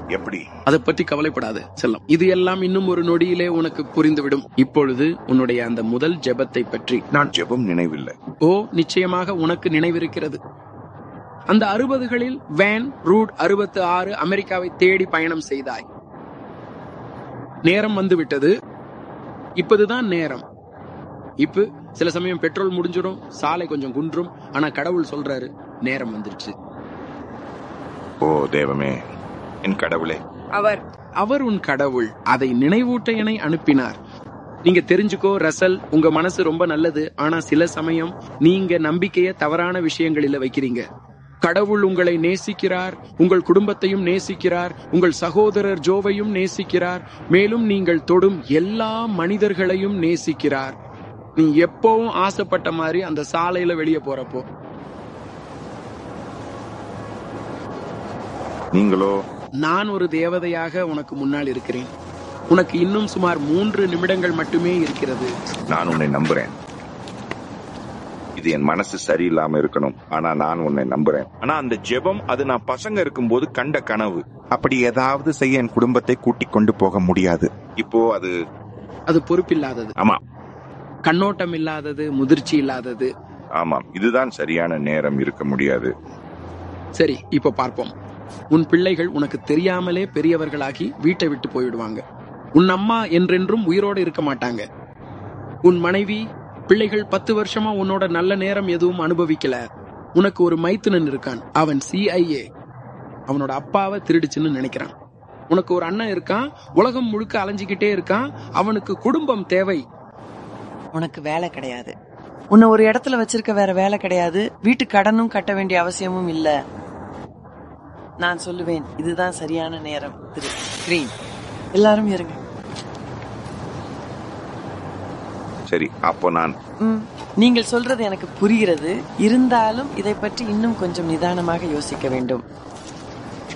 எப்படி அதை பற்றி கவலைப்படாத செல்லம் இது எல்லாம் இன்னும் ஒரு நொடியிலே உனக்கு புரிந்துவிடும் இப்பொழுது உன்னுடைய அந்த முதல் ஜெபத்தை பற்றி நான் ஜெபம் நினைவில்லை ஓ நிச்சயமாக உனக்கு நினைவிருக்கிறது அந்த அறுபதுகளில் வேன் ரூட் அறுபத்து ஆறு அமெரிக்காவை தேடி பயணம் செய்தாய் நேரம் வந்து விட்டது இப்போதுதான் நேரம் இப்ப சில சமயம் பெட்ரோல் முடிஞ்சிடும் சாலை கொஞ்சம் குன்றும் ஆனா கடவுள் சொல்றாரு நேரம் வந்துருச்சு ஓ தேவமே என் கடவுளே அவர் அவர் உன் கடவுள் அதை நினைவூட்ட என அனுப்பினார் நீங்க தெரிஞ்சுக்கோ ரசல் உங்க மனசு ரொம்ப நல்லது ஆனா சில சமயம் நீங்க நம்பிக்கைய தவறான விஷயங்களில வைக்கிறீங்க கடவுள் உங்களை நேசிக்கிறார் உங்கள் குடும்பத்தையும் நேசிக்கிறார் உங்கள் சகோதரர் ஜோவையும் நேசிக்கிறார் மேலும் நீங்கள் தொடும் எல்லா மனிதர்களையும் நேசிக்கிறார் நீ எப்பவும் ஆசைப்பட்ட மாதிரி அந்த சாலையில வெளியே போறப்போ நீங்களோ நான் ஒரு தேவதையாக உனக்கு முன்னால் இருக்கிறேன் உனக்கு இன்னும் சுமார் மூன்று நிமிடங்கள் மட்டுமே இருக்கிறது நான் உன்னை நம்புறேன் இது என் மனசு சரியில்லாம இருக்கணும் ஆனா நான் உன்னை நம்புறேன் ஆனா அந்த ஜெபம் அது நான் பசங்க இருக்கும்போது கண்ட கனவு அப்படி ஏதாவது செய்ய என் குடும்பத்தை கூட்டிக் கொண்டு போக முடியாது இப்போ அது அது பொறுப்பில்லாதது ஆமா கண்ணோட்டம் இல்லாதது முதிர்ச்சி இல்லாதது ஆமாம் இதுதான் சரியான நேரம் இருக்க முடியாது சரி இப்ப பார்ப்போம் உன் பிள்ளைகள் உனக்கு தெரியாமலே பெரியவர்களாகி வீட்டை விட்டு போயிடுவாங்க உன் அம்மா என்றென்றும் உயிரோடு இருக்க மாட்டாங்க உன் மனைவி பிள்ளைகள் பத்து வருஷமா உன்னோட நல்ல நேரம் எதுவும் அனுபவிக்கல உனக்கு ஒரு மைத்துனன் இருக்கான் அவன் சிஐஏ அவனோட அப்பாவை திருடிச்சுன்னு நினைக்கிறான் உனக்கு ஒரு அண்ணன் இருக்கான் உலகம் முழுக்க அலைஞ்சுக்கிட்டே இருக்கான் அவனுக்கு குடும்பம் தேவை உனக்கு வேலை கிடையாது உன்னை ஒரு இடத்துல வச்சிருக்க வேற வேலை கிடையாது வீட்டு கடனும் கட்ட வேண்டிய அவசியமும் இல்ல நான் சொல்லுவேன் இதுதான் சரியான நேரம் திரு கிரீன் எல்லாரும் இருங்க சரி அப்போ நான் ம், நீங்கள் சொல்றது எனக்கு புரிகிறது இருந்தாலும் இதை பற்றி இன்னும் கொஞ்சம் நிதானமாக யோசிக்க வேண்டும்